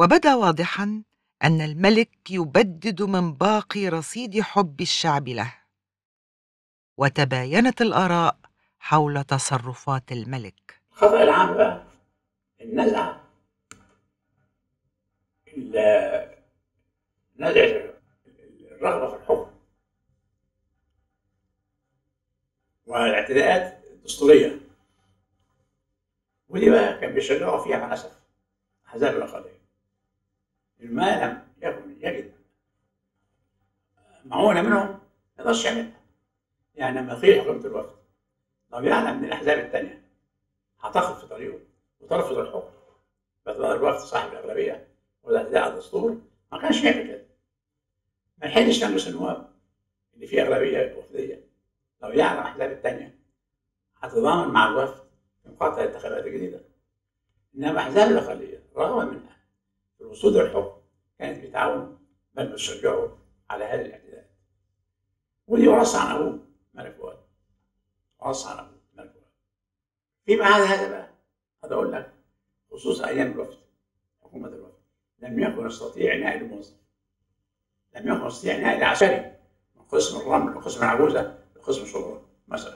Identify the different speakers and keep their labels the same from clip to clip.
Speaker 1: وبدا واضحا أن الملك يبدد من باقي رصيد حب الشعب له وتباينت الآراء حول تصرفات الملك
Speaker 2: الخطأ العام بقى النزعة ال- نزع الرغبة في الحكم والاعتداءات الدستورية ودي بقى كان بيشجعوا فيها مع الأسف أحزاب الأقلية ما لم يكن يجد معونة منهم ما يقدرش يعملها يعني لما قيل حكومة الوفد لو يعلم ان الأحزاب التانية هتاخد في طريقه وترفض الحكم فتبقى الوفد صاحب الأغلبية والاعتداء على الدستور ما كانش يعمل كده ما يحلش مجلس النواب اللي فيه أغلبية وفدية لو يعلم الأحزاب التانية هتتضامن مع الوفد في مقاطعة الانتخابات الجديدة إنما أحزاب الأقلية رغم منها في الوصول للحكم كانت بتعاون بل بتشجعه على هذه الاعتداءات ودي ورثة عن أبوه ملك فؤاد ورثة عن أبوه ملك فؤاد في بعد هذا بقى هذا أقول لك خصوصا أيام الوفد حكومة الوفد لم يكن يستطيع نائل الموظف لم يكن يستطيع نائل العسكري من قسم الرمل وقسم العجوزة لقسم الشبرا مثلا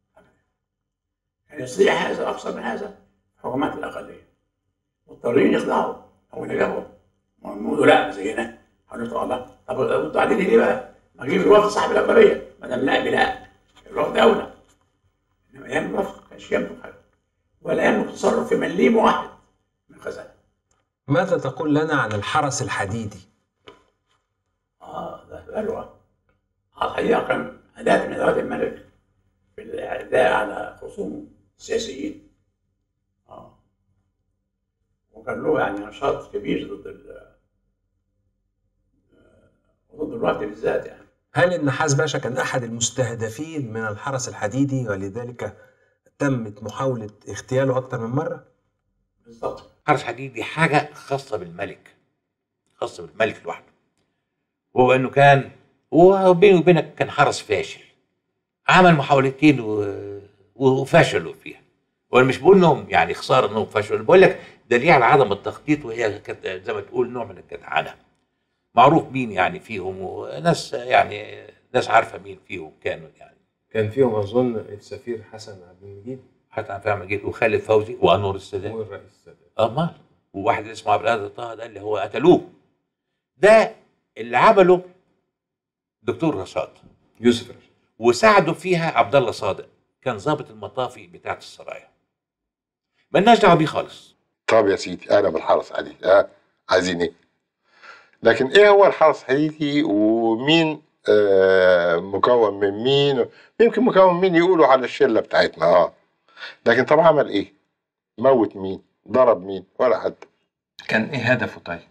Speaker 2: كان يستطيع هذا أكثر من هذا حكومات الأقلية مضطرين يخضعوا أو ينجحوا يقولوا لا زينا هنطلع الله طب انتوا قاعدين ليه بقى؟ ما اجيب الوفد صاحب الأغلبية ما دام لا بلا الوفد أولى إنما أيام الوفد ما كانش يملك حاجة ولا يملك التصرف في مليم واحد من خزانة
Speaker 3: ماذا تقول لنا عن الحرس الحديدي؟
Speaker 2: اه ده بلوى الحقيقة كان أداة من أدوات الملك في الإعداء على خصومه السياسيين اه وكان له يعني نشاط كبير ضد ال ضد الوفد بالذات يعني
Speaker 3: هل النحاس باشا كان أحد المستهدفين من الحرس الحديدي ولذلك تمت محاولة اغتياله أكثر من مرة؟
Speaker 2: بالظبط
Speaker 4: حرس حديد دي حاجة خاصة بالملك خاصة بالملك لوحده وهو انه كان وبيني وبينك كان حرس فاشل عمل محاولتين و... وفشلوا فيها وانا مش بقول انهم يعني خساره انهم فشلوا أنا بقول لك دليل على عدم التخطيط وهي كانت زي ما تقول نوع من الجدعنه معروف مين يعني فيهم وناس يعني ناس عارفه مين فيهم كانوا يعني
Speaker 3: كان فيهم أظن السفير حسن عبد المجيد
Speaker 4: حتى انا فاهم جيت وخالد فوزي وانور السادات
Speaker 3: والرئيس السادات
Speaker 4: امال وواحد اسمه عبد القادر طه ده اللي هو قتلوه ده اللي عمله دكتور رشاد
Speaker 3: يوسف رشاد
Speaker 4: وساعده فيها عبد الله صادق كان ضابط المطافي بتاعت السرايا مالناش دعوه بيه خالص
Speaker 5: طب يا سيدي انا بالحرس عليك ها عايزين ايه لكن ايه هو الحرس حقيقي ومين آه مكون من مين يمكن مكون من مين يقولوا على الشله بتاعتنا اه لكن طب عمل ايه موت مين ضرب مين ولا حد
Speaker 3: كان إيه هدفه طيب؟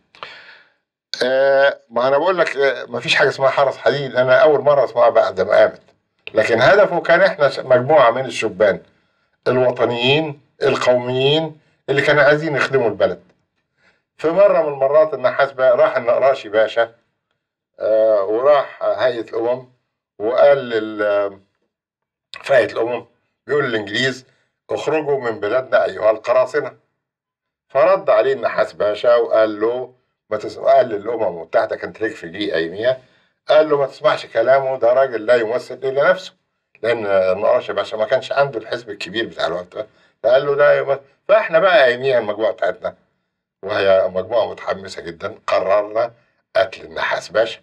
Speaker 5: آه ما انا بقول لك آه ما فيش حاجه اسمها حرس حديد انا اول مره اسمعها بعد ما قامت لكن هدفه كان احنا ش- مجموعه من الشبان الوطنيين القوميين اللي كانوا عايزين يخدموا البلد في مره من المرات النحاس بقى راح النقراشي باشا آه وراح هيئه الامم وقال لل في هيئه الامم بيقول للانجليز اخرجوا من بلادنا ايها القراصنه فرد عليه النحاس باشا وقال له ما تسمع قال للامم المتحده كانت تليك في دي اياميها قال له ما تسمعش كلامه ده راجل لا يمثل الا نفسه لان النقاش باشا ما كانش عنده الحزب الكبير بتاع الوقت ده فقال له ده يمثل فاحنا بقى اياميها المجموعه بتاعتنا وهي مجموعه متحمسه جدا قررنا قتل النحاس باشا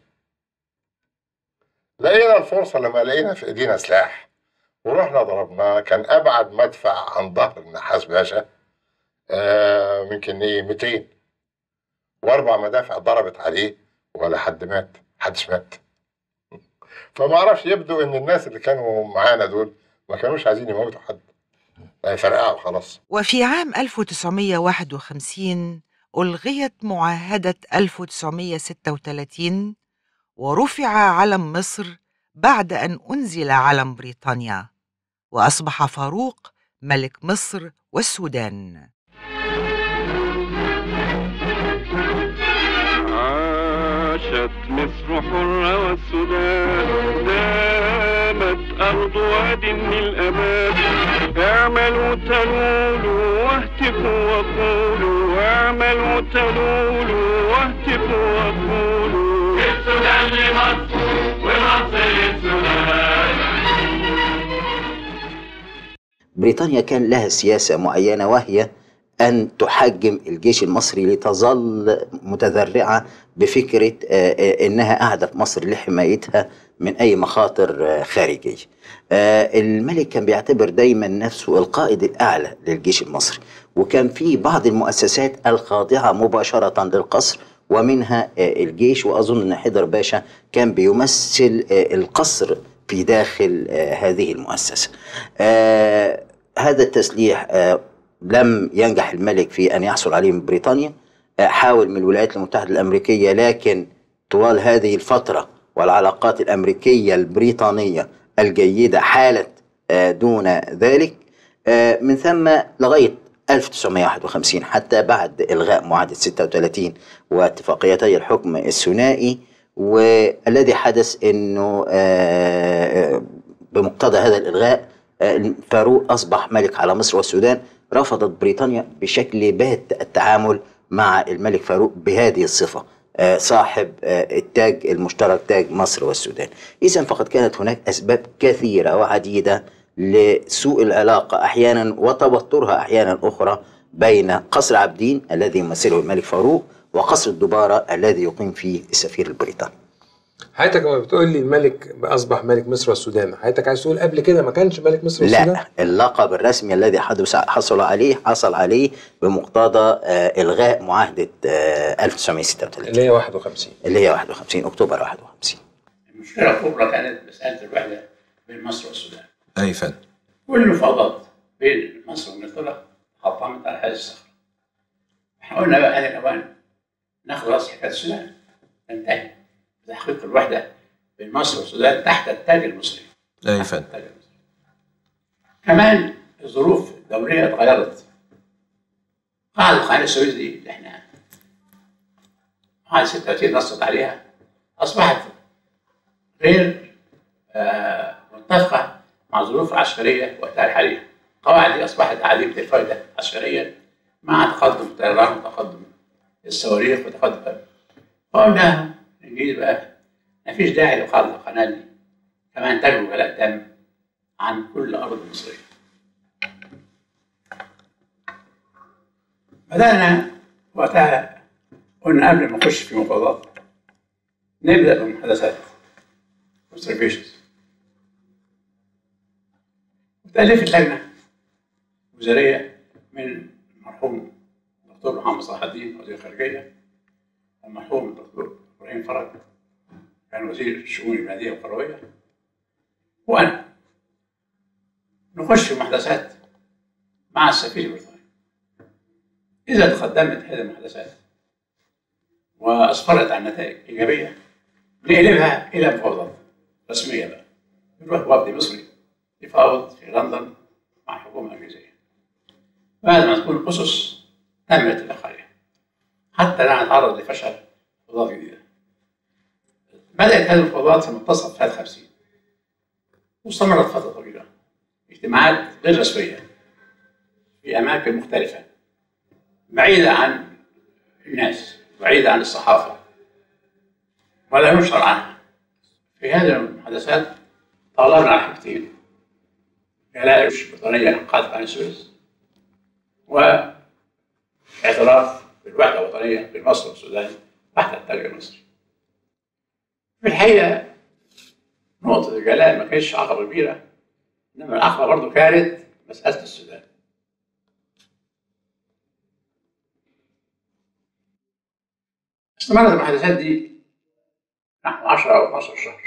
Speaker 5: لقينا الفرصه لما لقينا في ايدينا سلاح ورحنا ضربناه كان ابعد مدفع عن ظهر النحاس باشا آه يمكن ايه 200 واربع مدافع ضربت عليه ولا حد مات حدش مات فما اعرفش يبدو ان الناس اللي كانوا معانا دول ما كانوش عايزين يموتوا حد فرقعوا خلاص
Speaker 1: وفي عام 1951 ألغيت معاهدة 1936 ورفع علم مصر بعد أن أنزل علم بريطانيا وأصبح فاروق ملك مصر والسودان
Speaker 6: عاشت مصر حرة والسودان دامت أرض واد للأمان اعملوا تلولوا واهتفوا وقولوا اعملوا تلولوا واهتفوا وقولوا السودان لمصر ومصر للسودان
Speaker 7: بريطانيا كان لها سياسة معينة وهي أن تحجم الجيش المصري لتظل متذرعة بفكرة آه، آه، أنها قاعدة في مصر لحمايتها من أي مخاطر آه، خارجية آه، الملك كان بيعتبر دايما نفسه القائد الأعلى للجيش المصري وكان في بعض المؤسسات الخاضعة مباشرة للقصر ومنها آه، الجيش وأظن أن حيدر باشا كان بيمثل آه، القصر في داخل آه، هذه المؤسسة آه، هذا التسليح آه، لم ينجح الملك في أن يحصل عليه من بريطانيا آه، حاول من الولايات المتحدة الأمريكية لكن طوال هذه الفترة والعلاقات الأمريكية البريطانية الجيدة حالت آه، دون ذلك آه، من ثم لغاية 1951 حتى بعد إلغاء معاهدة 36 واتفاقيتي الحكم الثنائي والذي حدث أنه آه، بمقتضى هذا الإلغاء آه، فاروق أصبح ملك على مصر والسودان رفضت بريطانيا بشكل بات التعامل مع الملك فاروق بهذه الصفة آه، صاحب آه، التاج المشترك تاج مصر والسودان إذا فقد كانت هناك أسباب كثيرة وعديدة لسوء العلاقة أحيانا وتوترها أحيانا أخرى بين قصر عابدين الذي يمثله الملك فاروق وقصر الدبارة الذي يقيم فيه السفير البريطاني
Speaker 3: حضرتك لما بتقول لي الملك اصبح ملك مصر والسودان حضرتك عايز تقول قبل كده ما كانش ملك مصر والسودان
Speaker 7: لا اللقب الرسمي الذي حدث حصل عليه حصل عليه بمقتضى آه، إلغاء معاهدة آه، 1936
Speaker 3: اللي هي 51
Speaker 7: اللي هي 51 أكتوبر 51
Speaker 2: المشكله الكبرى كانت مساله الوحده بين مصر والسودان
Speaker 3: اي فن
Speaker 2: كل المفاوضات بين مصر وانجلترا حطمت على هذه الصخره احنا قلنا بقى هذه الاوان ناخد راس حكايه السودان تنتهي بتحقيق الوحده بين مصر والسودان تحت التاج المصري
Speaker 3: اي
Speaker 2: تحت التاج المصري كمان الظروف الدوليه اتغيرت قاعده قناه السويس دي اللي احنا قاعده 36 نصت عليها اصبحت غير آه، متفقه مع الظروف العسكريه وقتها الحاليه. القواعد دي اصبحت عديمه الفائده عسكريا مع تقدم الطيران وتقدم الصواريخ وتقدم فقلنا الانجليز بقى ما فيش داعي لقاعده القناه دي كمان تجروا جلاء دم عن كل ارض مصريه. بدانا وقتها قلنا قبل ما نخش في مفاوضات نبدا بمحادثات observations وتألفت لجنة وزارية من المرحوم الدكتور محمد صلاح الدين وزير الخارجية والمرحوم الدكتور إبراهيم فرج كان وزير الشؤون المالية والقروية وأنا نخش في محادثات مع السفير البريطاني إذا تقدمت هذه المحادثات وأسفرت عن نتائج إيجابية نقلبها إلى مفاوضات رسمية بقى نروح وفد مصري يفاوض في لندن مع الحكومة الإنجليزية بعد ما تكون أسس تم الاتفاق عليها حتى لا نتعرض لفشل مفاوضات جديدة بدأت هذه المفاوضات في منتصف سنة 50 واستمرت فترة طويلة اجتماعات غير رسمية في أماكن مختلفة بعيدة عن الناس بعيدة عن الصحافة ولا ينشر عنها في هذه المحادثات طالبنا على حاجتين جلاء البريطانية لإنقاذ قناة السويس واعتراف بالوحدة الوطنية بين مصر والسودان تحت التاج المصري. في الحقيقة نقطة الجلاء ما كانتش عقبة كبيرة إنما العقبة برضه كانت مسألة السودان. استمرت المحادثات دي نحو 10 أو 12 شهر.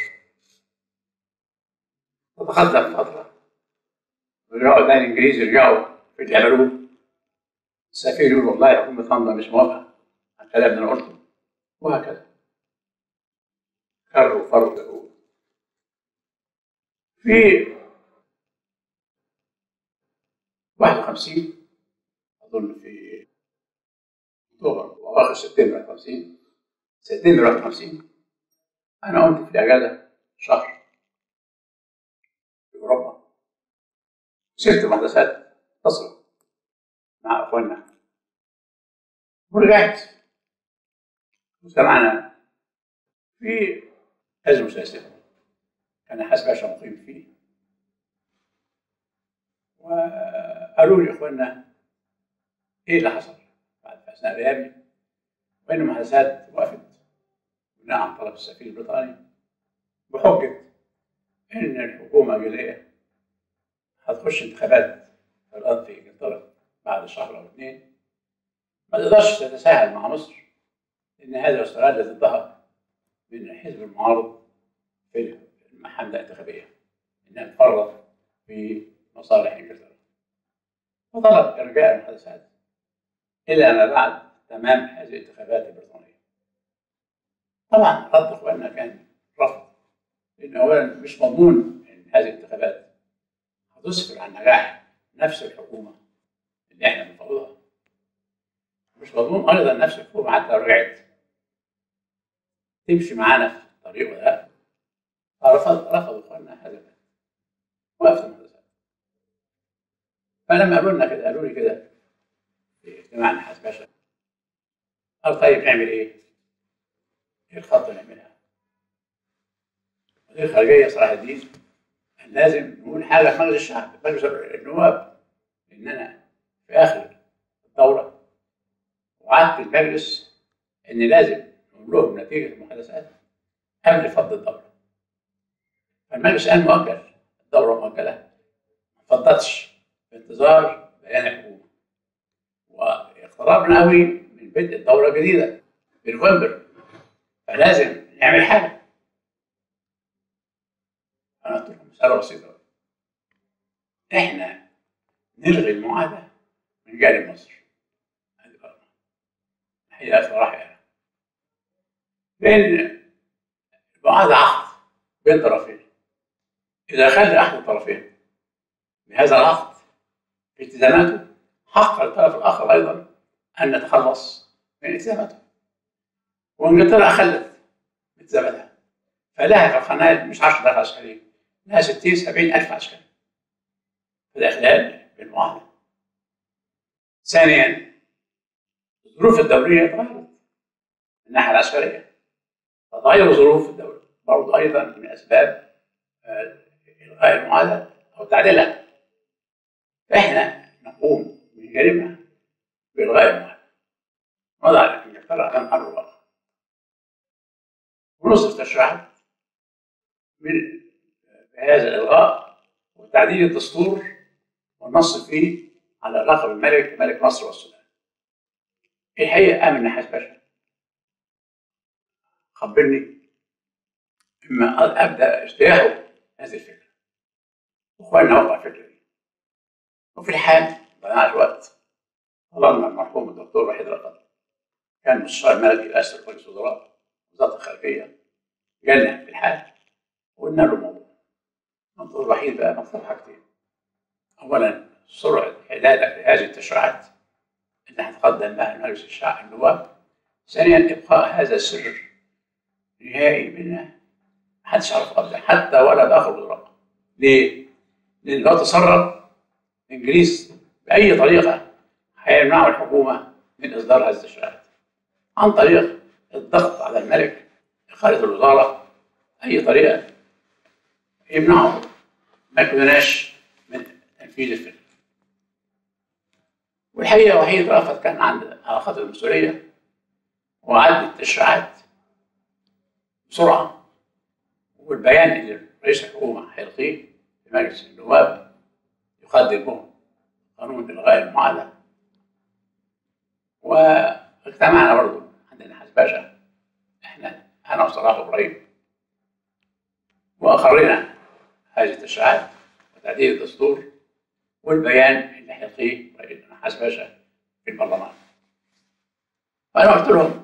Speaker 2: تتقدم فترة رجعوا تاني الإنجليز يرجعوا في اللي عملوه السفير يقول والله حكومة لندن مش موافقة على الكلام اللي أنا قلته وهكذا كر وفر العقود في 51 أظن في أكتوبر وأواخر سبتمبر 50 سبتمبر 51 أنا قمت في الأجازة شهر في أوروبا سبت المحادثات اتصل مع اخواننا ورجعت وسمعنا في حزب مسلسل كان حسب باشا مقيم فيه وقالوا لي اخواننا ايه اللي حصل بعد في اثناء غيابي وان المحادثات وقفت بناء عن طلب السفير البريطاني بحجه ان الحكومه الجزائريه هتخش انتخابات في الارض في انجلترا بعد شهر او اثنين ما تقدرش تتساهل مع مصر ان هذا يستغل ضدها من حزب المعارض في الحمله الانتخابيه انها تفرط في مصالح انجلترا وطلب ارجاء المحادثات الى ما بعد تمام هذه الانتخابات البريطانيه طبعا رد اخواننا كان رفض لان اولا مش مضمون ان هذه الانتخابات هتسفر عن نجاح نفس الحكومه اللي احنا بنفوضها مش مضمون ايضا نفس الحكومه حتى لو رجعت تمشي معانا في الطريق ده فرفض رفض اخواننا هذا وقفت المحادثات فلما قالوا لنا كده قالوا لي كده في اجتماع نحاس باشا قال طيب نعمل ايه؟ ايه الخطه اللي نعملها؟ وزير الخارجيه صلاح الدين كان لازم نقول حاجه في مجلس الشعب مجلس النواب ان انا في اخر الدوره وعدت المجلس ان لازم نقول لهم نتيجه المحادثات قبل فض الدوره فالمجلس قال مؤجل الدوره مؤجله ما فضتش في انتظار بيان الحكومه واقتربنا قوي من بدء الدوره الجديده في نوفمبر فلازم نعمل حاجه انا قلت لهم مساله بسيطه احنا نلغي المعاهده من جانب مصر هذه غلط الحقيقه صراحه يعني لان المعاهده عقد بين طرفين اذا خل احد الطرفين بهذا العقد في التزاماته حق الطرف الاخر ايضا ان نتخلص من التزاماته وانجلترا اخلت التزاماتها فلها في القناه مش 10000 عسكري لها 60 70 الف عسكري فده اخلال بالمعاهده ثانيا الظروف الدوليه تغيرت من الناحيه العسكريه تغير ظروف الدوله برضه ايضا من اسباب آه، الغاء المعاهده او تعديلها فاحنا نقوم من جانبنا بالغاء المعاهده نضع انجلترا امام امر الواقع ونصف تشريعات من بهذا الالغاء وتعديل الدستور والنص فيه على لقب الملك ملك مصر والسودان الحقيقه امن نحاس باشا خبرني اما ابدا اجتياحه هذه الفكره واخواننا وقع الفكره دي وفي الحال ضياع الوقت طلبنا المرحوم الدكتور وحيد رقم كان مستشار الملكي الاسر رئيس وزراء وزاره الخارجيه جالنا في الحال وقلنا له موضوع الدكتور الوحيد بقى مطلوب حاجتين اولا سرعه اعدادك لهذه التشريعات اللي هتقدم بها مجلس الشعب النواب ثانيا ابقاء هذا السر نهائي بيننا محدش يعرف قبله حتى ولا باخر وزراء ليه؟ لان لو تسرب الانجليز باي طريقه هيمنعوا الحكومه من اصدار هذه التشريعات عن طريق الضغط على الملك اقاله الوزاره اي طريقه يمنعوا ما كناش من تنفيذ الفكره والحقيقه وحيد رأفت كان عند على خط المسؤوليه وعد التشريعات بسرعه والبيان اللي رئيس الحكومه هيلقيه في مجلس النواب يقدم به قانون الغاء المعاهده واجتمعنا برضه عندنا حسن باشا احنا انا وصلاح ابراهيم واقرينا هذه التشريعات وتعديل الدستور والبيان اللي هيلقيه رئيس حسن باشا في البرلمان فانا قلت لهم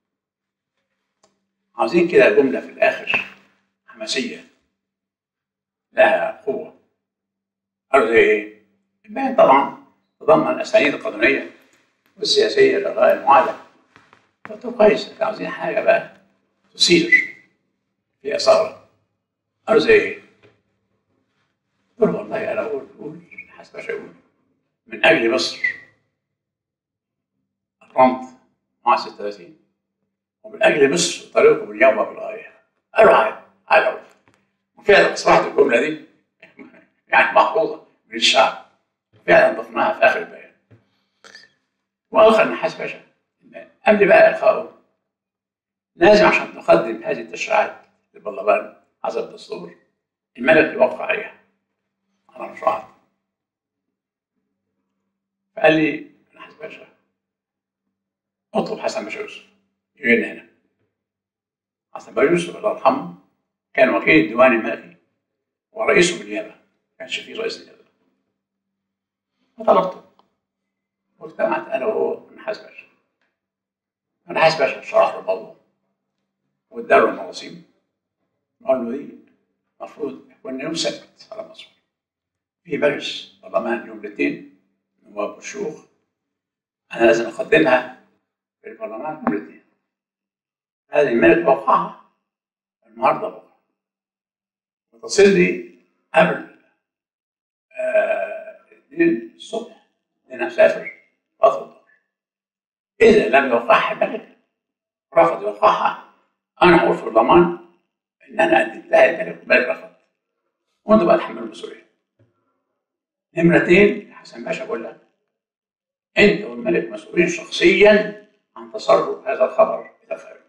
Speaker 2: عاوزين كده جمله في الاخر حماسيه لها قوه قالوا زي ايه؟ البيان طبعا تضمن الاساليب القانونيه والسياسيه لإلغاء المعاهده قلت له كويس انت عاوزين حاجه بقى تثير في اثاره قالوا زي ايه؟ قلت له والله انا اقول قول حسب ما يقول من اجل مصر الرمط مع 36 ومن اجل مصر طريقكم اليوم بالغايه قالوا عادي عادي أوي. وفعلا اصبحت الجمله دي يعني محفوظه من الشعب فعلا ضفناها في اخر البيان واخر نحاس باشا إن قبل بقى القائه لازم عشان تقدم هذه التشريعات للبرلمان حسب الدستور الملك يوقع عليها على مشروعات فقال لي نحاس باشا اطلب حسن باشا يوسف يجي لنا هنا حسن باشا يوسف الله يرحمه كان وكيل الديوان الملكي ورئيسه بالنيابه ما كانش فيه رئيس نيابه فطلبته واجتمعت انا وهو نحاس باشا نحاس باشا شرح له الموضوع واداله المواسيم قال له دي المفروض يكون يوم سبت على مصر في مجلس برلمان يوم الاثنين نواب والشيوخ انا لازم اقدمها في البرلمان يوم الاثنين هذه الملك وقعها النهارده بكره وتصل لي قبل آه، الاثنين الصبح انا مسافر فتره الظهر اذا لم يوقعها الملك رفض يوقعها انا اقول في الضمان ان انا قدمتها الملك والملك رفض وانت بقى تحمل المسؤوليه نمرتين حسن باشا بقول لك انت والملك مسؤولين شخصيا عن تسرب هذا الخبر الى الخارج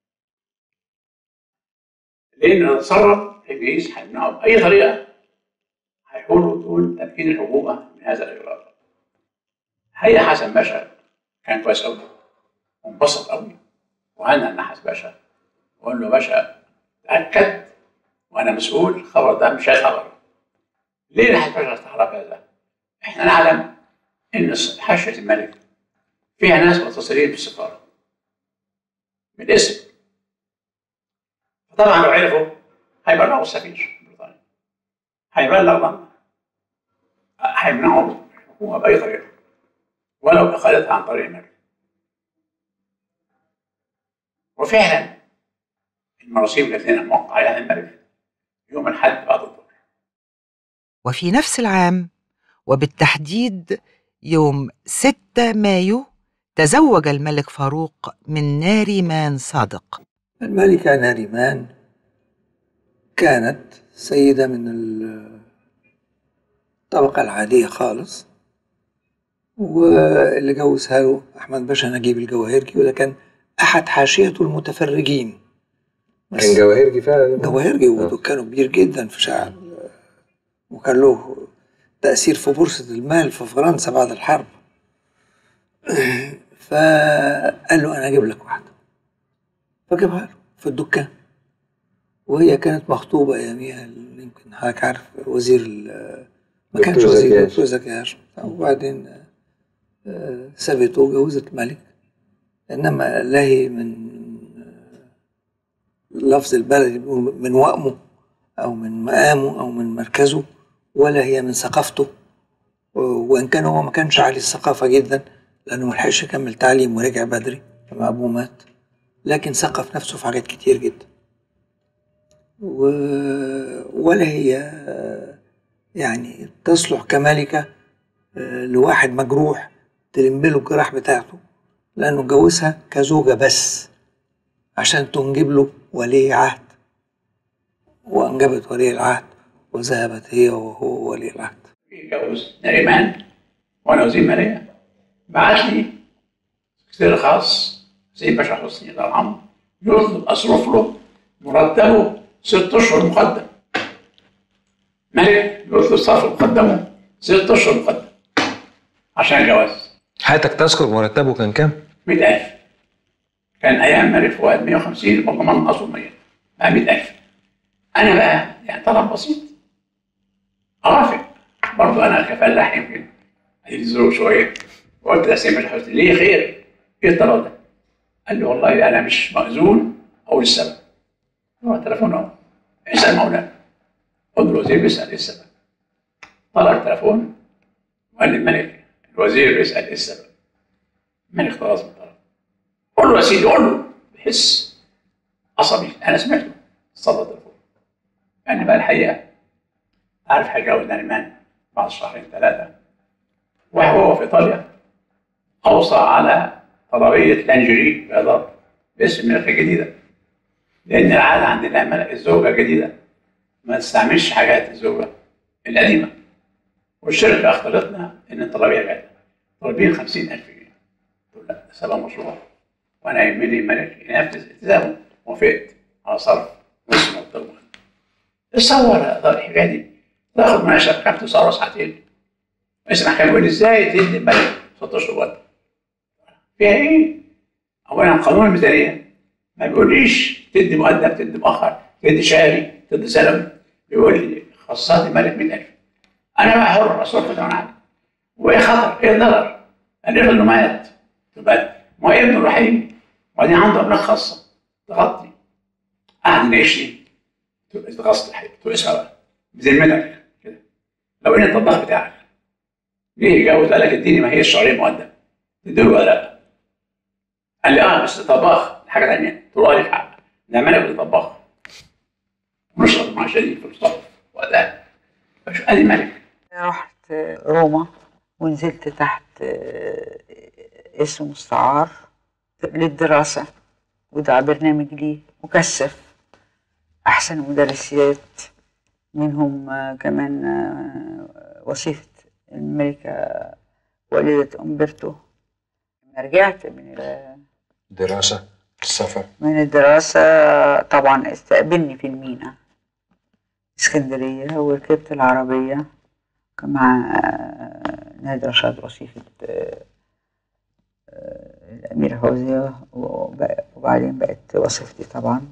Speaker 2: لان لو تسرب الجيش هيمنعه باي طريقه هيحولوا دون تمكين الحكومه من هذا الاجراء هي حسن باشا كان كويس قوي وانبسط قوي وهنا النحس باشا وقال له باشا تاكد وانا مسؤول الخبر ده مش هيتخبر ليه النحس باشا استغرب هذا؟ احنا نعلم ان حاشيه الملك فيها ناس متصلين بالسفاره بالاسم فطبعا لو عرفوا هيبلغوا السفير البريطاني هيبلغ هيمنعوا الحكومه باي طريقه ولو اخذتها عن طريق الملك وفعلا المراسيم الاثنين موقع عليها الملك يوم الاحد بعد الظهر
Speaker 1: وفي نفس العام وبالتحديد يوم 6 مايو تزوج الملك فاروق من ناريمان صادق
Speaker 8: الملكة ناريمان كانت سيدة من الطبقة العادية خالص واللي جوزها له أحمد باشا نجيب الجواهرجي وده كان أحد حاشيته المتفرجين بس
Speaker 3: كان جواهرجي فعلا
Speaker 8: جواهرجي وكانوا كبير جدا في شعب وكان له تأثير في بورصة المال في فرنسا بعد الحرب فقال له أنا أجيب لك واحدة فجابها له في الدكان وهي كانت مخطوبة أياميها يمكن حضرتك عارف وزير ال- ما كانش
Speaker 3: دكتور زكي
Speaker 8: وزير
Speaker 3: هاشم.
Speaker 8: دكتور زكي هاشم وبعدين آه، سابته وجوزت الملك إنما لا هي من آه، لفظ البلد بيقول من وأمه أو من مقامه أو من مركزه ولا هي من ثقافته وإن كان هو ما كانش عالي الثقافة جدا لأنه ملحقش يكمل تعليم ورجع بدري لما أبوه مات لكن ثقف نفسه في حاجات كتير جدا و... ولا هي آه، يعني تصلح كملكة آه، لواحد مجروح تلم له الجراح بتاعته لأنه اتجوزها كزوجة بس عشان تنجب له ولي عهد وأنجبت ولي العهد وذهبت هي وهو ولي العهد
Speaker 2: يتجوز نريمان وانا وزير ماليه بعت لي سكرتير خاص زي باشا حسني الله يرحمه يطلب اصرف له مرتبه ست اشهر مقدم ملك يطلب صرف مقدمه ست اشهر مقدم عشان الجواز
Speaker 3: حياتك تذكر مرتبه كان كام؟
Speaker 2: 100000 كان ايام ملك فؤاد 150 البرلمان اصله 100 بقى 100000 انا بقى يعني طلب بسيط اوافق برضه انا كفلاح يمكن هذه الظروف شويه وقلت لحسين باشا حسني ليه خير؟ ايه الطلب ده؟ قال لي والله انا مش مأذون اقول السبب هو تليفون اهو اسال مولانا خد الوزير بيسال ايه السبب طلع التليفون وقال لي الملك الوزير بيسال ايه السبب الملك خلاص من طرف قول له يا سيدي قول له بحس عصبي انا سمعته صلى التليفون يعني بقى الحقيقه عارف هيجوز نريمان بعد شهرين ثلاثه وهو في ايطاليا اوصى على طلبيه لانجري بيضاء باسم ماركه جديده لان العاده عندنا لما الزوجه الجديده ما تستعملش حاجات الزوجه القديمه والشركه اختارتنا ان الطلبيه غاليه طالبين 50000 جنيه قلت لا ده سبب مشروع وانا يهمني الملك ينفذ التزامه وافقت على صرف نص من الطلبه تصور يا الحكايه دي تاخد منها شبكه بتصور ساعتين اسمع كان بيقول ازاي تدي الملك ست اشهر وقت فيها ايه؟ اولا قانون الميزانيه ما بيقوليش تدي مقدم تدي مؤخر تدي شهري تدي سنوي بيقول لي خصصت الملك 100000 انا بقى حر اصرف زي ما انا عايز وايه خطر؟ ايه ضرر؟ قال لي انه مات مات ما هو ابنه الوحيد وبعدين عنده ابناء خاصه تغطي قعد يناقشني قلت له اتغصت الحقيقه قلت له اسمع بقى بذمتك كده لو ان الطباخ بتاعك جه يتجوز قال لك اديني ما هي الشهرين مقدم تديله ولا لا؟ قال لي اه بس طباخ حاجه ثانيه قلت له اه ليك حق ده ملك طباخ ونشرب مع شديد في الصف وقتها فشو ادي ملك
Speaker 9: رحت روما ونزلت تحت آه، اسم مستعار للدراسة وده برنامج ليه مكثف أحسن مدرسات منهم آه، كمان آه، وصيفة الملكة والدة أمبرتو لما رجعت من ال-
Speaker 3: دراسة السفر
Speaker 9: من الدراسة طبعا استقبلني في المينا اسكندرية وركبت العربية كان مع آه، نادي رشاد وصيفة آه، آه، الأميرة فوزية وبق- وبعدين بقت وصيفتي طبعا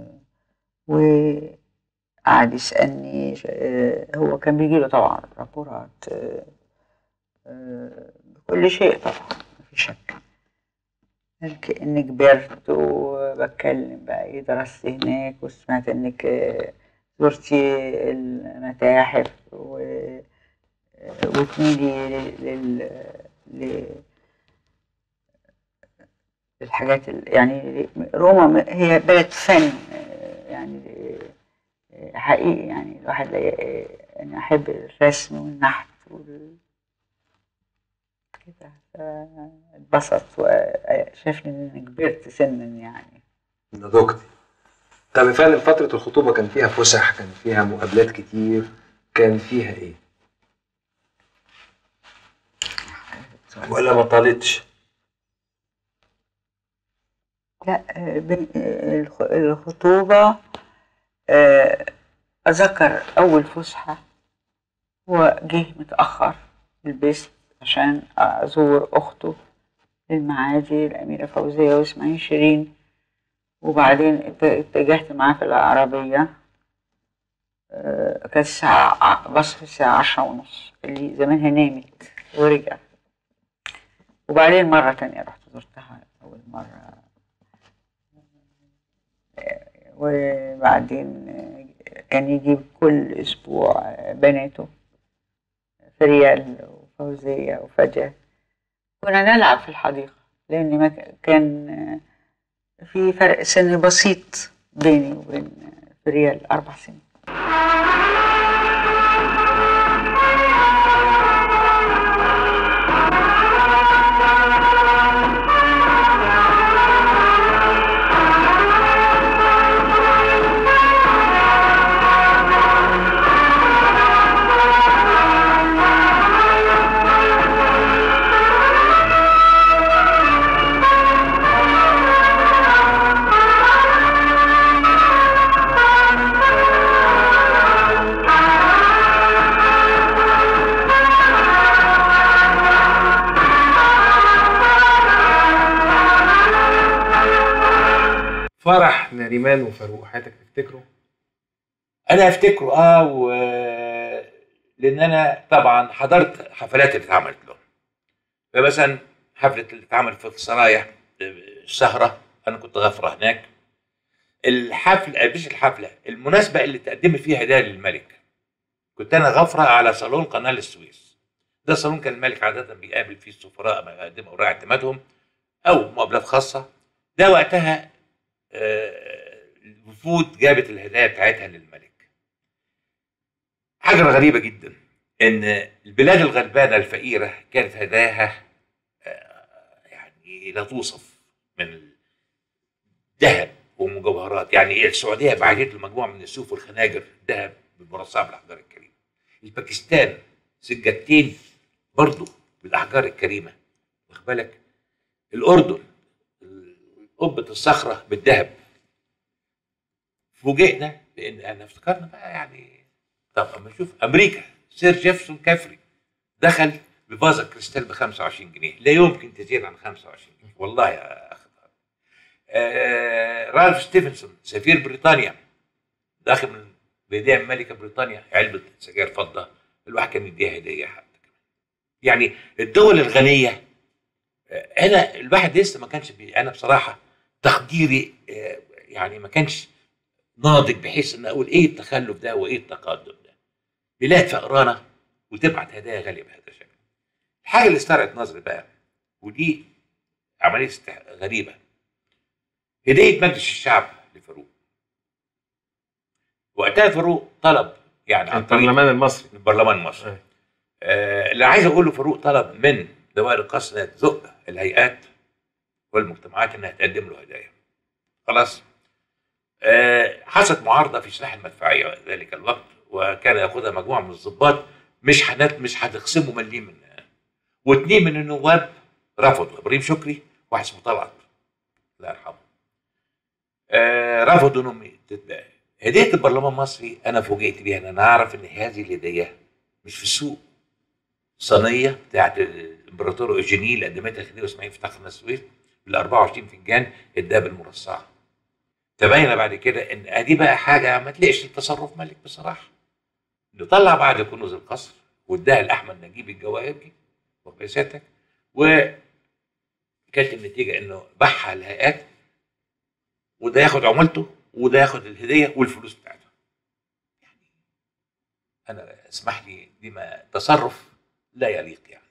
Speaker 9: وقعد يسألني آه، هو كان بيجيله طبعا رابورات آه، آه، بكل شيء طبعا مفيش شك قال انك كبرت وبتكلم بقى ايه درست هناك وسمعت انك آه، زرتي المتاحف و آه، وتميلي لل لل للحاجات ال- يعني روما م- هي بلد فن آه، يعني آه، حقيقي يعني الواحد لا ي- انا احب الرسم والنحت وال كده اتبسط وشافني ان أنا كبرت سنا يعني
Speaker 3: نضجتي طب يا فندم فترة الخطوبة كان فيها فسح كان فيها مقابلات كتير كان فيها ايه؟ ولا ما طالتش؟
Speaker 9: لا آه، بن- آه، الخ- الخطوبة آه، أذكر أول فسحة هو جه متأخر لبست عشان أزور أخته المعادي الأميرة فوزية وإسماعيل شيرين وبعدين ات- اتجهت معاه في العربية آه، كانت الساعة ع- بص الساعة عشرة ونص اللي زمانها نامت ورجع وبعدين مرة تانية رحت زرتها أول مرة وبعدين كان يجيب كل أسبوع بناته فريال وفوزية وفجأة كنا نلعب في الحديقة لأن ما ك- كان في فرق سن بسيط بيني وبين فريال أربع سنين
Speaker 3: فرح نريمان وفاروق حياتك تفتكره؟
Speaker 4: انا افتكره اه و... لان انا طبعا حضرت حفلات اللي اتعملت له فمثلا حفله اللي اتعملت في السرايا السهره انا كنت غفره هناك الحفل مش الحفله المناسبه اللي تقدمت فيها هدايا للملك كنت انا غفره على صالون قناه السويس ده صالون كان الملك عاده بيقابل فيه السفراء ما يقدموا اوراق اعتمادهم او مقابلات خاصه ده وقتها آه، الوفود جابت الهدايا بتاعتها للملك حاجه غريبه جدا ان البلاد الغلبانه الفقيره كانت هداها آه، يعني لا توصف من ذهب ومجوهرات يعني إيه السعوديه بعتت له مجموعه من السيوف والخناجر ذهب بالمرصعه بالاحجار الكريمه الباكستان سجادتين برضه بالاحجار الكريمه واخد بالك الاردن قبه الصخره بالذهب فوجئنا بان احنا افتكرنا بقى يعني طب اما نشوف امريكا سير جيفسون كافري دخل بفازة كريستال ب 25 جنيه لا يمكن تزيد عن 25 جنيه والله يا اخي آه رالف ستيفنسون سفير بريطانيا داخل من بيديها ملكه بريطانيا علبه سجاير فضه الواحد كان يديها هديه حتى كمان يعني الدول الغنيه آه، انا الواحد لسه ما كانش بي انا بصراحه تقديري آه، يعني ما كانش ناضج بحيث ان اقول ايه التخلف ده وايه التقدم ده بلاد فقرانه وتبعت هدايا غاليه بهذا الشكل الحاجه اللي استرعت نظري بقى ودي عمليه است- غريبه هديه مجلس الشعب لفاروق وقتها فاروق طلب يعني عن طريق
Speaker 3: البرلمان المصري
Speaker 4: البرلمان المصري آه اللي عايز اقوله فاروق طلب من دوائر القصر انها تزق الهيئات والمجتمعات انها تقدم له هدايا خلاص آه حصلت معارضه في سلاح المدفعيه ذلك الوقت وكان ياخذها مجموعه من الضباط مش هنت مش هتخصموا مليم من واثنين من النواب رفضوا ابراهيم شكري واحد اسمه طلعت الله يرحمه آه رفضوا انهم تتباع هديه البرلمان المصري انا فوجئت بيها ان انا اعرف ان هذه الهديه مش في السوق صينيه بتاعت الامبراطور اوجيني اللي قدمتها خديوي اسماعيل فتح قناه السويس بال 24 فنجان الدهب المرصعه تبين بعد كده ان دي بقى حاجه ما تلاقيش تصرف ملك بصراحه انه طلع بعد كنوز القصر واداها لاحمد نجيب الجواهرجي واخد سيادتك وكانت النتيجه انه باعها الهيئات وده ياخد عمولته وده ياخد الهديه والفلوس بتاعته يعني انا اسمح لي دي ما تصرف لا يليق يعني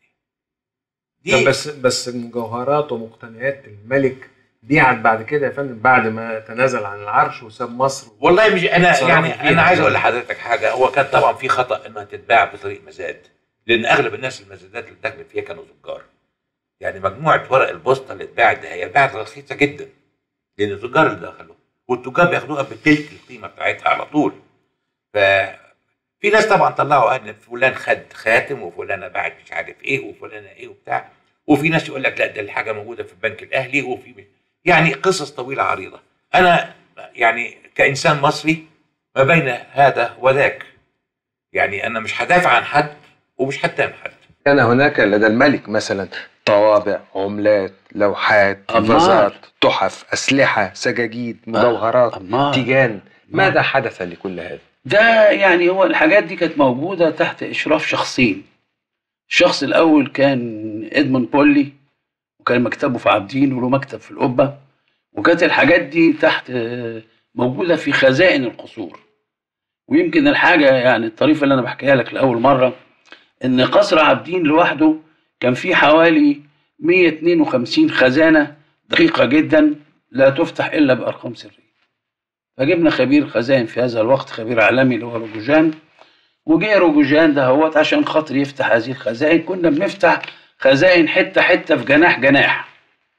Speaker 3: طب بس بس المجوهرات ومقتنيات الملك بيعت بعد كده يا فندم بعد ما تنازل عن العرش وساب مصر
Speaker 4: والله مش انا
Speaker 3: صرفوا
Speaker 4: يعني
Speaker 3: فيها
Speaker 4: انا عايز
Speaker 3: يعني.
Speaker 4: اقول لحضرتك حاجه هو كان طبعا في خطا انها تتباع بطريق مزاد لان اغلب الناس المزادات اللي دخلت فيها كانوا تجار يعني مجموعه ورق البوسطه اللي اتباعت ده هي اتباعت رخيصه جدا لان التجار اللي دخلوا والتجار بياخدوها بتلت القيمه بتاعتها على طول ف في ناس طبعا طلعوا ان فلان خد خاتم وفلانه باعت مش عارف ايه وفلانه ايه وبتاع وفي ناس يقول لك لا ده الحاجه موجوده في البنك الاهلي وفي يعني قصص طويله عريضه انا يعني كانسان مصري ما بين هذا وذاك يعني انا مش هدافع عن حد ومش هتهم حد
Speaker 3: كان هناك لدى الملك مثلا طوابع عملات لوحات
Speaker 10: أمار.
Speaker 3: فازات تحف أسلحة سجاجيد مجوهرات
Speaker 10: أمار.
Speaker 3: تيجان ماذا حدث لكل هذا؟
Speaker 10: ده يعني هو الحاجات دي كانت موجودة تحت إشراف شخصين الشخص الأول كان إدموند بولي وكان مكتبه في عابدين وله مكتب في القبة وكانت الحاجات دي تحت آه، موجودة في خزائن القصور ويمكن الحاجة يعني الطريفة اللي أنا بحكيها لك لأول مرة إن قصر عابدين لوحده كان فيه حوالي 152 خزانة دقيقة جدا لا تفتح إلا بأرقام سرية فجبنا خبير خزائن في هذا الوقت خبير عالمي اللي هو روجوجان وجه روجوجان ده هوت عشان خاطر يفتح هذه الخزائن كنا بنفتح خزائن حته حته في جناح جناح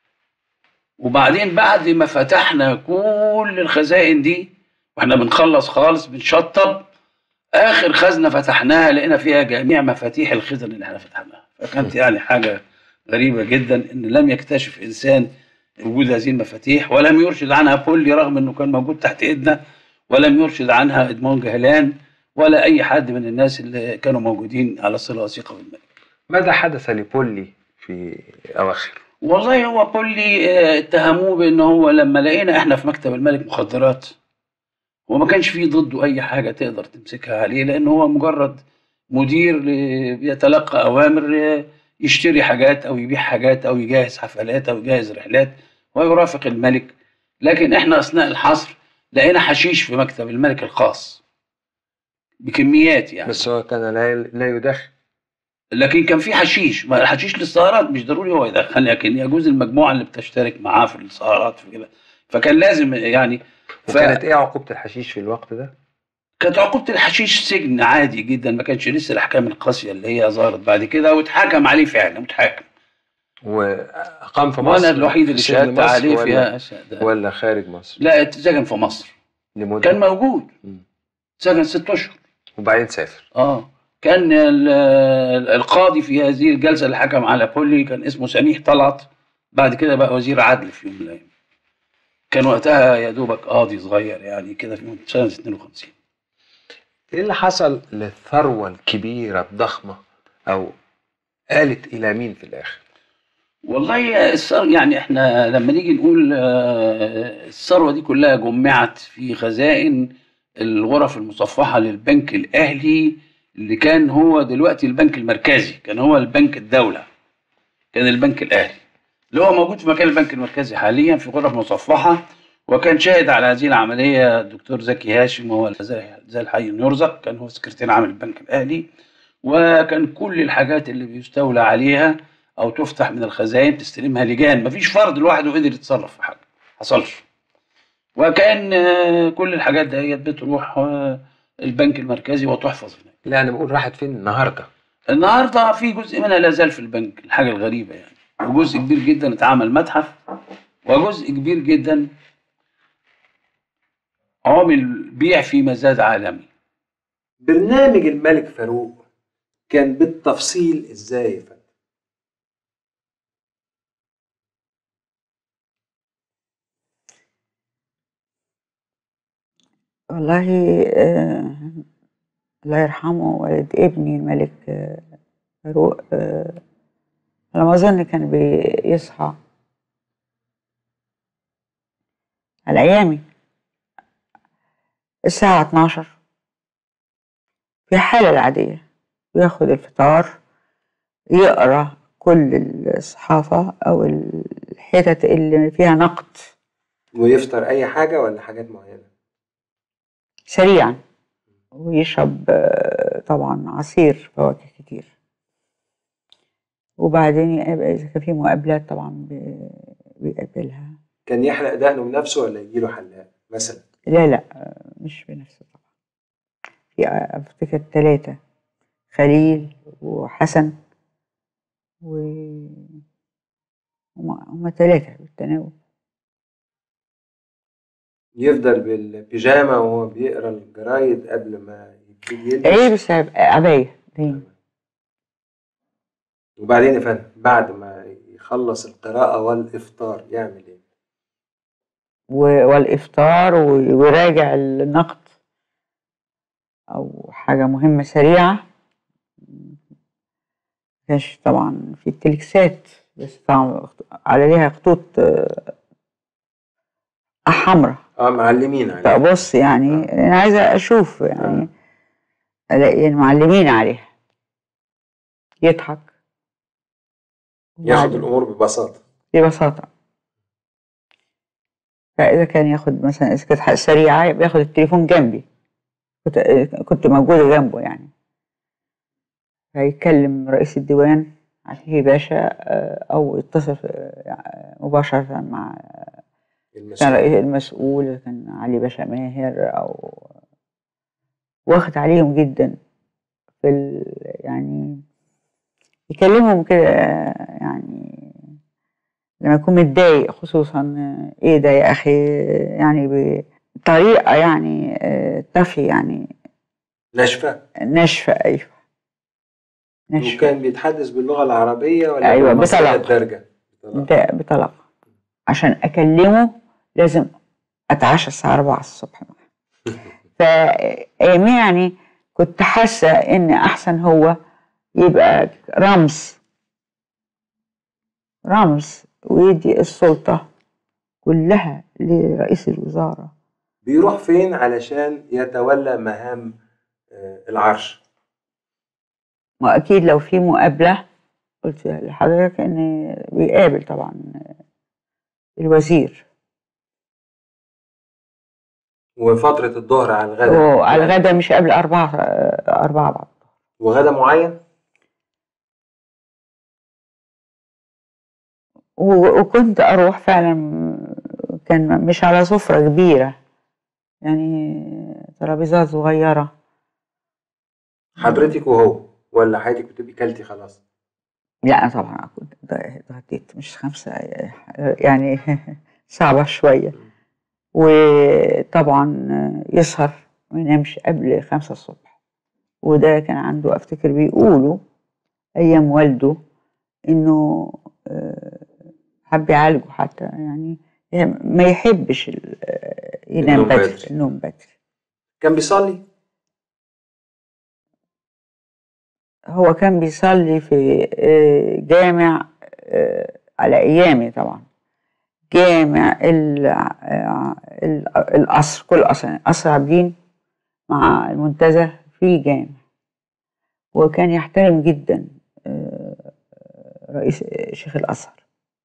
Speaker 10: وبعدين بعد ما فتحنا كل الخزائن دي واحنا بنخلص خالص بنشطب اخر خزنه فتحناها لقينا فيها جميع مفاتيح الخزن اللي احنا فتحناها فكانت يعني حاجه غريبه جدا ان لم يكتشف انسان وجود هذه المفاتيح ولم يرشد عنها بولي رغم انه كان موجود تحت ايدنا ولم يرشد عنها ادمون جهلان ولا اي حد من الناس اللي كانوا موجودين على صله وثيقه بالملك
Speaker 3: ماذا حدث لبولي في أواخر؟
Speaker 10: والله هو بولي آه، اتهموه بان هو لما لقينا احنا في مكتب الملك مخدرات وما كانش فيه ضده اي حاجه تقدر تمسكها عليه لان هو مجرد مدير ل- بيتلقى اوامر آه، يشتري حاجات او يبيع حاجات او يجهز حفلات او يجهز رحلات ويرافق الملك لكن احنا اثناء الحصر لقينا حشيش في مكتب الملك الخاص بكميات يعني
Speaker 3: بس هو كان لا لا يدخن
Speaker 10: لكن كان في حشيش ما الحشيش للسهرات مش ضروري هو يدخن لكن يجوز المجموعه اللي بتشترك معاه في السهرات في كده فكان لازم يعني ف...
Speaker 3: وكانت إيه عقوبة الحشيش في الوقت ده؟
Speaker 10: كانت عقوبة الحشيش سجن عادي جدا ما كانش لسه الأحكام القاسية اللي هي ظهرت بعد كده واتحكم عليه فعلا متحاكم
Speaker 3: واقام في مصر
Speaker 10: وأنا الوحيد اللي
Speaker 3: سجن
Speaker 10: شهدت
Speaker 3: مصر
Speaker 10: عليه
Speaker 3: ولا-
Speaker 10: فيها شهادة.
Speaker 3: ولا خارج مصر
Speaker 10: لا اتسجن في مصر
Speaker 3: لمده
Speaker 10: كان موجود
Speaker 3: مم.
Speaker 10: سجن ست أشهر
Speaker 3: وبعدين سافر
Speaker 10: اه كان ال- ال- القاضي في هذه الجلسة اللي حكم على بولي كان اسمه سميح طلعت بعد كده بقى وزير عدل في يوم من الأيام كان وقتها يا دوبك قاضي صغير يعني كده في سنة 52
Speaker 3: ايه اللي حصل للثروه الكبيره الضخمه او آلت الى مين في الاخر؟
Speaker 10: والله الثروة يعني احنا لما نيجي نقول آه، الثروة دي كلها جمعت في خزائن الغرف المصفحة للبنك الأهلي اللي كان هو دلوقتي البنك المركزي كان هو البنك الدولة كان البنك الأهلي اللي هو موجود في مكان البنك المركزي حاليا في غرف مصفحة وكان شاهد على هذه العملية الدكتور زكي هاشم وهو زي زي الحي إنه يرزق كان هو سكرتير عام البنك الأهلي وكان كل الحاجات اللي بيستولى عليها او تفتح من الخزائن تستلمها لجان مفيش فرد لوحده قدر يتصرف في حاجه حصلش وكان آه، كل الحاجات ديت بتروح آه، البنك المركزي وتحفظ هناك
Speaker 3: لا انا بقول راحت فين النهارده؟
Speaker 10: النهارده في جزء منها لا زال في البنك الحاجه الغريبه يعني وجزء كبير جدا اتعمل متحف وجزء كبير جدا عامل بيع في مزاد عالمي
Speaker 3: برنامج الملك فاروق كان بالتفصيل ازاي يا فندم؟
Speaker 9: والله آه، الله يرحمه والد ابني الملك آه، فاروق آه، على ما أظن كان بيصحى على أيامي الساعة 12 في الحالة العادية ياخد الفطار يقرأ كل الصحافة أو الحتت اللي فيها نقد
Speaker 3: ويفطر اي حاجه ولا حاجات معينه؟
Speaker 9: سريعا ويشرب آه، طبعا عصير فواكه كتير وبعدين يقابل إذا كان في مقابلات طبعا بي- بيقابلها
Speaker 3: كان يحلق دقنه بنفسه ولا يجي له حلاق مثلا؟
Speaker 9: لا لا آه، مش بنفسه طبعا في آه، أفتكر ثلاثة خليل وحسن و هما هما ثلاثة بالتناوب
Speaker 3: يفضل بالبيجامه وهو بيقرا الجرايد قبل ما يبتدي يلبس
Speaker 9: ايه بس عب- عباية دايما
Speaker 3: وبعدين يا فندم بعد ما يخلص القراءه والافطار يعمل ايه؟
Speaker 9: و- والإفطار و- ويراجع النقد أو حاجة مهمة سريعة كانش طبعا في التلكسات بس طبعا عليها خطوط آه، حمراء
Speaker 3: اه معلمين عليه
Speaker 9: فأبص يعني أنا عايزة أشوف يعني ألاقي المعلمين عليها يضحك
Speaker 3: ياخد
Speaker 9: وبعد-
Speaker 3: الامور ببساطه
Speaker 9: ببساطة فإذا كان ياخد مثلا إذا كانت حاجة سريعة يبقى ياخد التليفون جنبي كنت كنت موجودة جنبه يعني فيكلم رئيس الديوان عشان باشا آه، أو يتصل آه، مباشرة مع كان
Speaker 3: المسؤول
Speaker 9: رئيس المسؤول إذا كان علي باشا ماهر أو واخد عليهم جدا في ال... يعني يكلمهم كده آه، يعني لما يكون متضايق خصوصا آه، ايه ده يا اخي يعني بطريقه يعني آه، تفي يعني
Speaker 3: ناشفه
Speaker 9: ناشفه ايوه ناشفه
Speaker 3: وكان بيتحدث باللغه العربيه ولا
Speaker 9: أيوة،
Speaker 3: بالمصرية
Speaker 9: بطلاقة.
Speaker 3: الدارجه؟ بطلاقة.
Speaker 9: ده بطلاقه عشان اكلمه لازم اتعشى الساعه 4 الصبح معاه فايامي يعني كنت حاسه ان احسن هو يبقى رمز رمز ويدي السلطه كلها لرئيس الوزاره
Speaker 3: بيروح فين علشان يتولى مهام آه، العرش
Speaker 9: واكيد لو في مقابله قلت لحضرتك ان بيقابل طبعا الوزير
Speaker 3: وفتره الظهر على الغداء
Speaker 9: وعلى الغدا مش قبل أربعة أربعة بعد
Speaker 3: وغدا معين
Speaker 9: و- وكنت أروح فعلا كان مش على سفرة كبيرة يعني ترابيزات صغيرة
Speaker 3: حضرتك وهو ولا حياتك بتبقي كلتي خلاص
Speaker 9: لا طبعا كنت اتغديت مش خمسة يعني صعبة شوية وطبعا يسهر ما ينامش قبل خمسة الصبح وده كان عنده افتكر بيقولوا ايام والده انه آه، حب يعالجه حتى يعني ما يحبش ال- آه، ينام
Speaker 3: النوم
Speaker 9: بدري
Speaker 3: بدري.
Speaker 9: النوم بدري
Speaker 3: كان بيصلي
Speaker 9: هو كان بيصلي في آه، جامع آه، على ايامي طبعا جامع ال- آه، ال- القصر كل قصر قصر عابدين مع المنتزه في جامع وكان يحترم جدا آه، رئيس آه، شيخ الازهر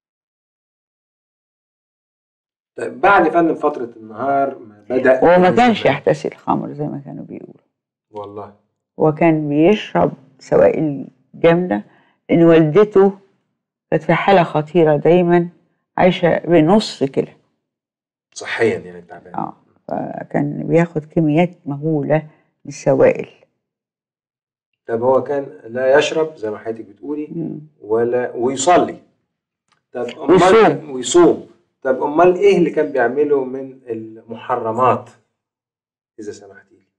Speaker 3: طيب بعد فندم فترة النهار ما بدأ
Speaker 9: وما
Speaker 3: ينزل
Speaker 9: كانش
Speaker 3: الملك.
Speaker 9: يحتسي الخمر زي ما كانوا بيقولوا
Speaker 3: والله
Speaker 9: هو كان بيشرب سوائل جامدة لأن والدته كانت في حالة خطيرة دايما عايشة بنص كده
Speaker 3: صحيا يعني تعبان
Speaker 9: اه فكان بياخد كميات مهولة من السوائل
Speaker 3: طب هو كان لا يشرب زي ما حضرتك بتقولي
Speaker 9: مم.
Speaker 3: ولا ويصلي طب امال
Speaker 9: ويصوم.
Speaker 3: ويصوم طب امال ايه اللي كان بيعمله من المحرمات اذا سمحتي لي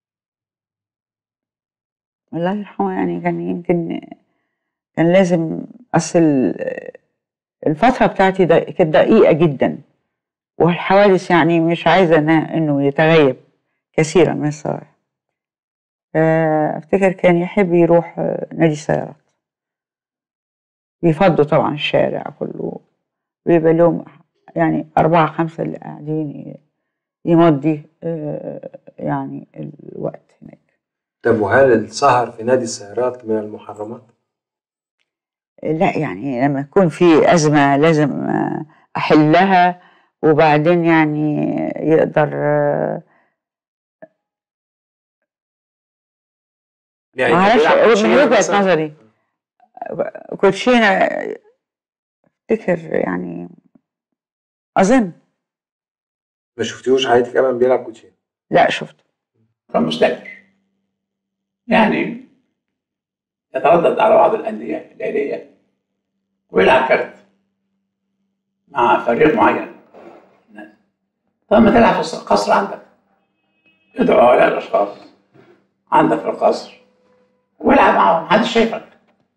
Speaker 9: الله يرحمه يعني كان يمكن كان لازم أصل الفترة بتاعتي دا- كانت دقيقة جدا والحوادث يعني مش عايزة إنها- إنه يتغيب كثيرا من الصلاة أفتكر كان يحب يروح آه، نادي السيارات بيفضوا طبعا الشارع كله بيبقى لهم يعني أربعة خمسة اللي قاعدين ي- يمضي آه، يعني الوقت هناك
Speaker 3: طب وهل السهر في نادي السيارات من المحرمات؟
Speaker 9: لا يعني لما يكون في أزمة لازم آه، أحلها وبعدين يعني يقدر آه،
Speaker 3: يعني
Speaker 9: معرفش
Speaker 3: بيلعب
Speaker 9: من
Speaker 3: كوتشينة
Speaker 9: وجهة
Speaker 3: مثلاً؟
Speaker 9: نظري كوتشينة افتكر يعني أظن
Speaker 3: ما شفتيهوش حضرتك ابدا بيلعب كوتشينه
Speaker 9: لا شفته
Speaker 2: كان مستكبر يعني يتردد على بعض الأندية الليلية ويلعب كارت مع فريق معين طب ما تلعب في القصر عندك ادعو هؤلاء الأشخاص عندك في القصر والعب معهم محدش شايفك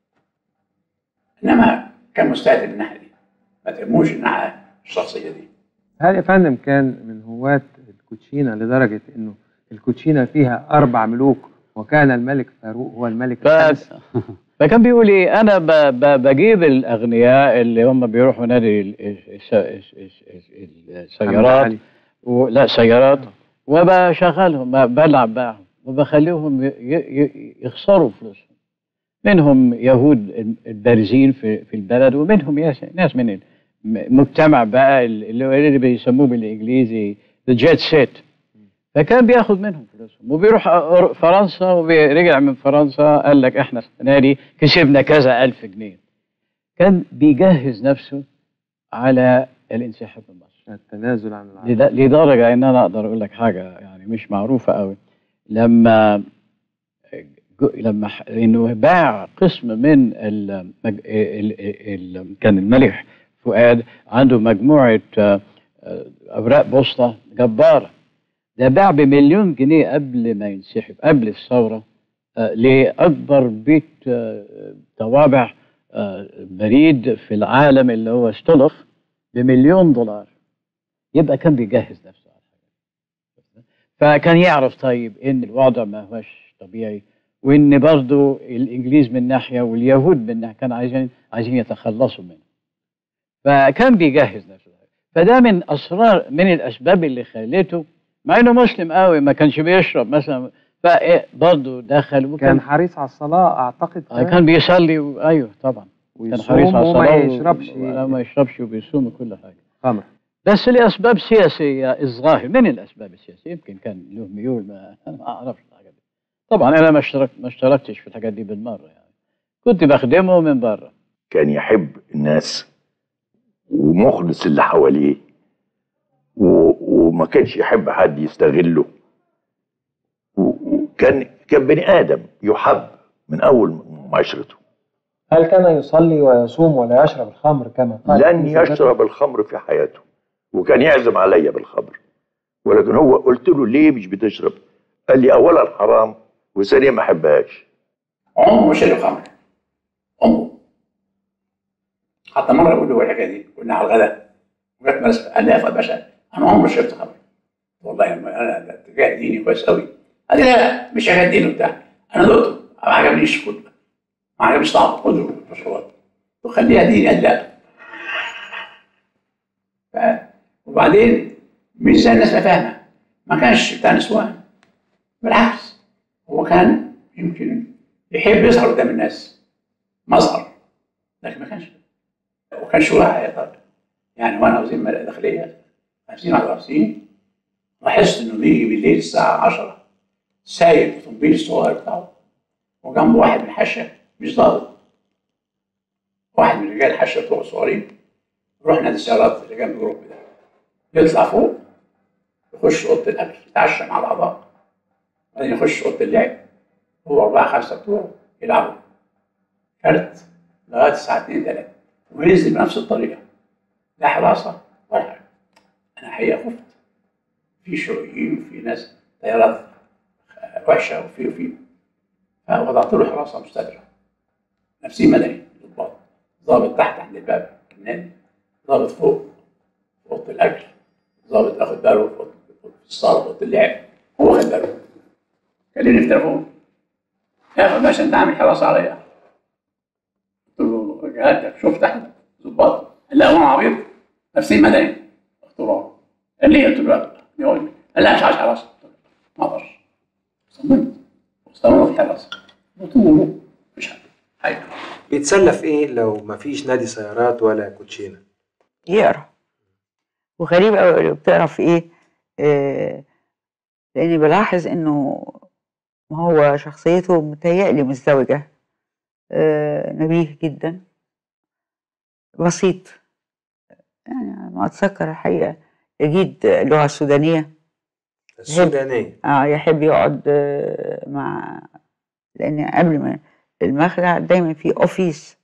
Speaker 2: إنما كان مستهدف من الناحية دي ما تهموش الناحية الشخصية دي
Speaker 3: هل يا فندم كان من هواة الكوتشينة لدرجة انه الكوتشينة فيها اربع ملوك وكان الملك فاروق هو الملك
Speaker 10: ف...
Speaker 3: الخامس
Speaker 10: فكان بيقول ايه انا ب... ب... بجيب الاغنياء اللي هم بيروحوا نادي ال- الس- الس- الس-
Speaker 3: حمد
Speaker 10: السيارات
Speaker 3: علي.
Speaker 10: و... لا سيارات وبشغلهم ب- بلعب معهم وبخليهم ي... ي... يخسروا فلوسهم منهم يهود البارزين في في البلد ومنهم ياس- ناس من المجتمع بقى اللي هو اللي بيسموه بالانجليزي الجيت سيت فكان بياخد منهم فلوسهم وبيروح أور- فرنسا ورجع من فرنسا قال لك احنا السنه دي كسبنا كذا ألف جنيه كان بيجهز نفسه على الانسحاب من مصر
Speaker 3: التنازل عن العالم
Speaker 10: لد- لدرجه ان انا اقدر اقول لك حاجه يعني مش معروفه قوي لما جو- لما ح- انه باع قسم من ال ال ال ال كان الملك فؤاد عنده مجموعه آه، آه، اوراق بوسطه جباره ده باع بمليون جنيه قبل ما ينسحب قبل الثوره آه، لاكبر بيت آه، طوابع آه، بريد في العالم اللي هو ستولف بمليون دولار يبقى كان بيجهز نفسه على حاجة. فكان يعرف طيب ان الوضع ما هوش طبيعي وان برضه الانجليز من ناحيه واليهود من ناحيه كانوا عايزين عايزين يتخلصوا منه فكان بيجهز نفسه فده من اسرار من الاسباب اللي خلته مع انه مسلم قوي ما كانش بيشرب مثلا فبرضه دخل
Speaker 3: كان
Speaker 10: وكان
Speaker 3: حريص على الصلاة اعتقد
Speaker 10: آه، كان بيصلي و... ايوه طبعا كان
Speaker 3: ويصوم
Speaker 10: حريص على
Speaker 3: وما
Speaker 10: الصلاه و-
Speaker 3: يشربش
Speaker 10: ولا ما يشربش وبيصوم وكل حاجه
Speaker 3: خمر
Speaker 10: بس لاسباب سياسيه الظاهر من الاسباب السياسيه يمكن كان له ميول ما انا ما اعرفش الحاجات دي طبعا انا ما اشتركت ما اشتركتش في الحاجات دي بالمره يعني كنت بخدمه من بره
Speaker 11: كان يحب الناس ومخلص اللي حواليه و... وما كانش يحب حد يستغله و- وكان كان بني ادم يحب من اول معاشرته
Speaker 3: هل كان يصلي ويصوم ولا يشرب الخمر كما قال
Speaker 11: لن
Speaker 3: في سيرته؟
Speaker 11: يشرب الخمر في حياته وكان يعزم عليا بالخمر ولكن هو قلت له ليه مش بتشرب قال لي اولا حرام وثانيا ما احبهاش
Speaker 2: عمره ما شرب خمر عمره حتى مره بقول له الحكايه دي كنا على الغداء وجت مرسى قال لي يا فؤاد باشا انا عمري ما شربت خمر والله لما انا ده اتجاه ديني كويس قوي قال لي لا لا مش حكايه دين وبتاع انا دقته ما عجبنيش كله ما عجبنيش طعمه خده مشروبات وخليها دين قال لا ف- وبعدين مش زي الناس ما فاهمه ما كانش بتاع نسوان بالعكس هو كان يمكن يحب يظهر قدام الناس مظهر لكن ما كانش وكان شجاع يا طارق يعني وانا وزير الماليه الداخليه 50 51 لاحظت انه بيجي بالليل الساعه 10 سايق الطوموبيل الصغير بتاعه وجنبه واحد من الحشه مش ضابط واحد من رجال الحشه بتوع الصغيرين يروح نادي السيارات اللي جنب الجروب ده يطلع فوق يخش اوضه الاكل يتعشى مع الاعضاء بعدين يخش اوضه اللعب هو أربعة خمسة بتوعه يلعبوا كارت لغاية الساعة 2 3 وينزل بنفس الطريقة لا حراسة ولا حاجة أنا حقيقة خفت في شيوعيين وفي ناس طيارات وحشة وفي وفي فوضعت له حراسة مستدرة نفسي مدني ضباط ضابط تحت عند الباب النادي ضابط فوق في أوضة الأكل ضابط آخد باله في أوضة- في الصالة في أوضة اللعب هو خد باله كلمني في التليفون يا اخي باشا انت عامل حراسه عليا قلت له جهاتك شوف تحت ظباط قال لا هو انا عبيط نفسي مدني قلت له قال لي قلت له لا يقول لي قال لا مش عايز حراسه قلت له ما اقدرش صممت واستمرت في الحراسه قلت له مش عارف حاجه
Speaker 3: بيتسلى في ايه لو ما فيش نادي سيارات ولا كوتشينه
Speaker 9: يقرا وغريب قوي بتقرا في ايه آه لاني بلاحظ انه ما هو شخصيته متهيألي مزدوجة آه نبيه جدا بسيط يعني على ما أتذكر الحقيقة يجيد اللغة السودانية
Speaker 3: السودانيه
Speaker 9: اه يحب يقعد آه، مع لان قبل ما المخلع دايما في اوفيس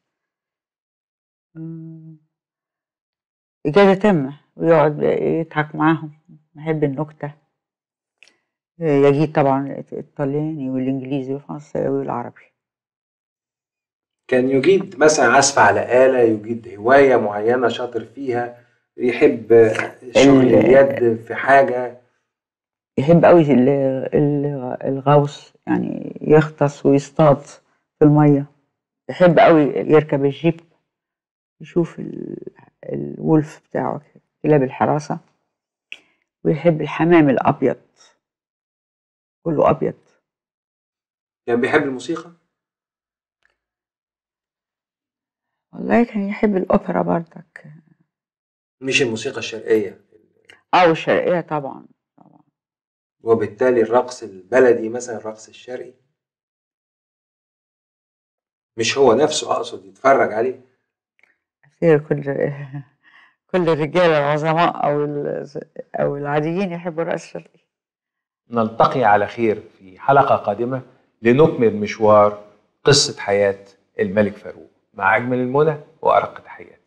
Speaker 9: مم، إجازة تامة ويقعد يضحك معاهم بحب النكتة آه، يجيد طبعا الطلياني والإنجليزي والفرنساوي والعربي
Speaker 3: كان يجيد مثلا عزف على آلة يجيد هواية معينة شاطر فيها يحب شغل
Speaker 9: ال-
Speaker 3: اليد في حاجة
Speaker 9: يحب قوي ال- ال- الغوص يعني يغطس ويصطاد في المية يحب قوي يركب الجيب يشوف ال- الولف بتاعه كلاب الحراسة ويحب الحمام الأبيض كله أبيض
Speaker 3: كان بيحب الموسيقى
Speaker 9: والله كان يحب الأوبرا برضك
Speaker 3: مش الموسيقى الشرقية
Speaker 9: أو الشرقية طبعا
Speaker 3: وبالتالي الرقص البلدي مثلا الرقص الشرقي مش هو نفسه أقصد يتفرج عليه
Speaker 9: كتير كل كل الرجال العظماء أو ال- أو العاديين يحبوا الرقص الشرقي
Speaker 3: نلتقي على خير في حلقة قادمة لنكمل مشوار قصة حياة الملك فاروق مع أجمل المنى وأرق تحياتي